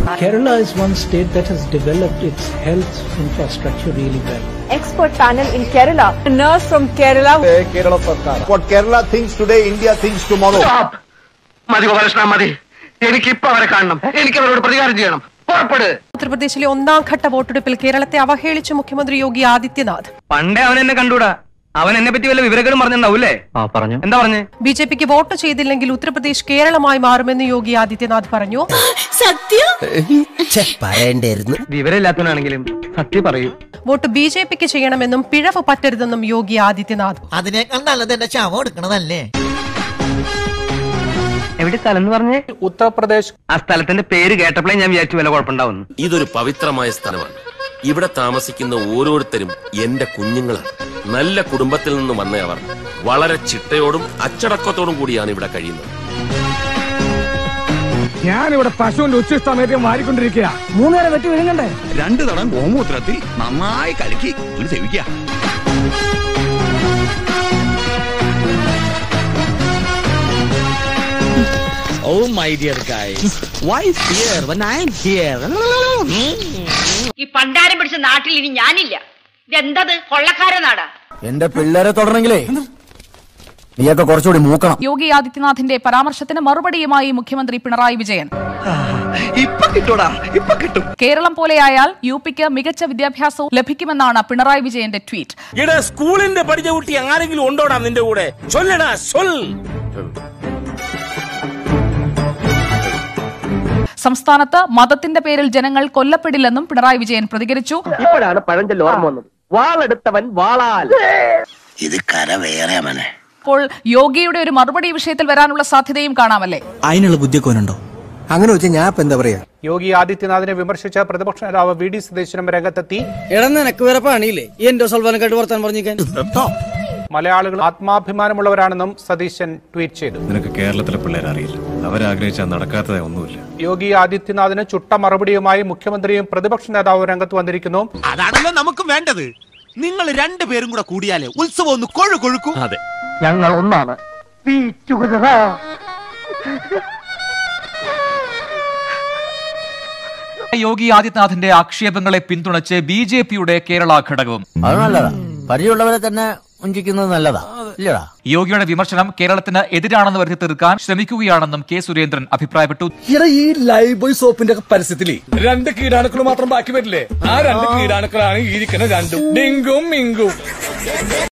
Kerala is one state that has developed its health infrastructure really well. expert panel in Kerala. A nurse from Kerala What Kerala thinks today, India thinks tomorrow. മതി ഗോപാലകൃഷ്ണ മതി എനിക്കിപ്പോ അവരെ കാണണം എനിക്ക് അവരോട് പ്രതികാരം ചെയ്യണം പുറപ്പെട് ഉത്തർപ്രദേശിലെ ഒന്നാം ഘട്ട വോട്ടെടുപ്പിൽ കേരളത്തെ അവഹേളിച്ച മുഖ്യമന്ത്രി യോഗി ആദിത്യനാഥ് പണ്ടേ അവൻ എന്നെ കണ്ടൂടാ അവൻ എന്നെ പറ്റി വല്ല വിവരങ്ങളും പറഞ്ഞിട്ടുണ്ടാവൂലേ ആ പറഞ്ഞു എന്താ പറഞ്ഞേ ബി ജെ പിക്ക് വോട്ട് ചെയ്തില്ലെങ്കിൽ ഉത്തർപ്രദേശ് കേരളമായി മാറുമെന്ന് യോഗി ആദിത്യനാഥ് പറഞ്ഞു പറയണ്ടായിരുന്നു വിവരമില്ലാത്തവനാണെങ്കിലും സത്യം പറയൂ വോട്ട് ബി ജെ പിക്ക് ചെയ്യണമെന്നും പിഴവ് പറ്റരുതെന്നും യോഗി ആദിത്യനാഥ് അതിനേക്കാൾ നല്ലത് എന്റെ ശവം എടുക്കണതല്ലേ എവിടെ സ്ഥലം എന്ന് പറഞ്ഞേ ഉത്തർപ്രദേശ് ആ സ്ഥലത്തിന്റെ പേര് കേട്ടപ്പോഴേ ഞാൻ വിചാരിച്ചു വല്ല കുഴപ്പമുണ്ടാവുന്നു ഇതൊരു പവിത്രമായ സ്ഥലമാണ് ഇവിടെ താമസിക്കുന്ന ഓരോരുത്തരും എന്റെ കുഞ്ഞുങ്ങളാണ് നല്ല കുടുംബത്തിൽ നിന്ന് വന്ന അവർ വളരെ ചിട്ടയോടും അച്ചടക്കത്തോടും കൂടിയാണ് ഇവിടെ കഴിയുന്നത് ഞാനിവിടെ പശുവിന്റെ ഉച്ചിഷ്ടമേറ്റം വാരിക്കൊണ്ടിരിക്കുക മൂന്നേരം വെട്ടി വിഴുങ്ങണ്ടേ രണ്ടു തടം ഗോമൂത്രത്തിൽ നന്നായി കലക്കി ഒരു സേവിക്കുക oh my dear guys why here when i am here ഈ പണ്ടാരം പിടിച്ച നാട്ടിൽ ഇനി ഞാനില്ല ഇതെന്തത് കൊള്ളക്കാര നാടാ എന്റെ പിള്ളേരെ തുടരണെങ്കിലേ നീയൊക്കെ കുറച്ചുകൂടി മൂക്കണം യോഗി ആദിത്യനാഥിന്റെ പരാമർശത്തിന് മറുപടിയുമായി മുഖ്യമന്ത്രി പിണറായി വിജയൻ ഇപ്പൊ കിട്ടൂടാ ഇപ്പൊ കിട്ടും കേരളം പോലെയായാൽ യു പിക്ക് മികച്ച വിദ്യാഭ്യാസവും ലഭിക്കുമെന്നാണ് പിണറായി വിജയന്റെ ട്വീറ്റ് ഇവിടെ സ്കൂളിന്റെ പഠിച്ച കുട്ടി ആരെങ്കിലും ഉണ്ടോടാ നിന്റെ കൂടെ ചൊല്ലടാ ചൊൽ സംസ്ഥാനത്ത് മതത്തിന്റെ പേരിൽ ജനങ്ങൾ കൊല്ലപ്പെടില്ലെന്നും പിണറായി വിജയൻ പ്രതികരിച്ചു ഇപ്പോഴാണ് പഴഞ്ചൊല്ല് ഓർമ്മ വന്നത് വാളെടുത്തവൻ വാളാൽ ഇത് കര വേറെ മനെ ഇപ്പോൾ യോഗിയുടെ ഒരു മറുപടി ഈ വിഷയത്തിൽ വരാനുള്ള സാധ്യതയും കാണാമല്ലേ അതിനുള്ള ബുദ്ധിയൊക്കെ അങ്ങനെ വെച്ചാൽ ഞാൻ ഇപ്പൊ എന്താ പറയാ യോഗി ആദിത്യനാഥിനെ വിമർശിച്ച പ്രതിപക്ഷ നേതാവ് വി ഡി സതീശനും രംഗത്തെത്തി എടാ നിനക്ക് വേറെ പണിയില്ലേ ഈ എന്റെ സൽവാനക്കായിട്ട് വർത്താൻ പറഞ്ഞിരിക്കാൻ മലയാളികൾ ആത്മാഭിമാനമുള്ളവരാണെന്നും സതീശൻ ട്വീറ്റ് ചെയ്തു നിനക്ക് കേരളത്തിലെ പിള്ളേരെ അറിയില്ല അവരാഗ്രഹിച്ചാൽ നടക്കാത്തതേ ഒന്നുമില്ല യോഗി ആദിത്യനാഥിന് ചുട്ട മറുപടിയുമായി മുഖ്യമന്ത്രിയും പ്രതിപക്ഷ നേതാവും രംഗത്ത് വന്നിരിക്കുന്നു അതാണല്ലോ നമുക്കും വേണ്ടത് നിങ്ങൾ രണ്ടുപേരും കൂടെ കൂടിയാലേ ഉത്സവം ഒന്ന് കൊഴു കൊഴുക്കും അതെ ഞങ്ങൾ ഒന്നാണ് യോഗി ആദിത്യനാഥിന്റെ ആക്ഷേപങ്ങളെ പിന്തുണച്ച് ബി ജെ പിയുടെ കേരള ഘടകവും അത് നല്ലതാ പരിചയമുള്ളവരെ തന്നെ ഉഞ്ചിക്കുന്നത് നല്ലതാ ഇല്ലടാ യോഗിയുടെ വിമർശനം കേരളത്തിന് എതിരാണെന്ന് വരുത്തി തീർക്കാൻ ശ്രമിക്കുകയാണെന്നും കെ സുരേന്ദ്രൻ അഭിപ്രായപ്പെട്ടു ഈ ലൈവ് ബോയ് സോപ്പിന്റെ പരസ്യത്തില് രണ്ട് കീടാണുക്കൾ മാത്രം ബാക്കി വരില്ലേ ആ രണ്ട് കീടാണുക്കളാണ് ഈ ഇരിക്കുന്ന രണ്ടും ഡിങ്കും മിങ്കും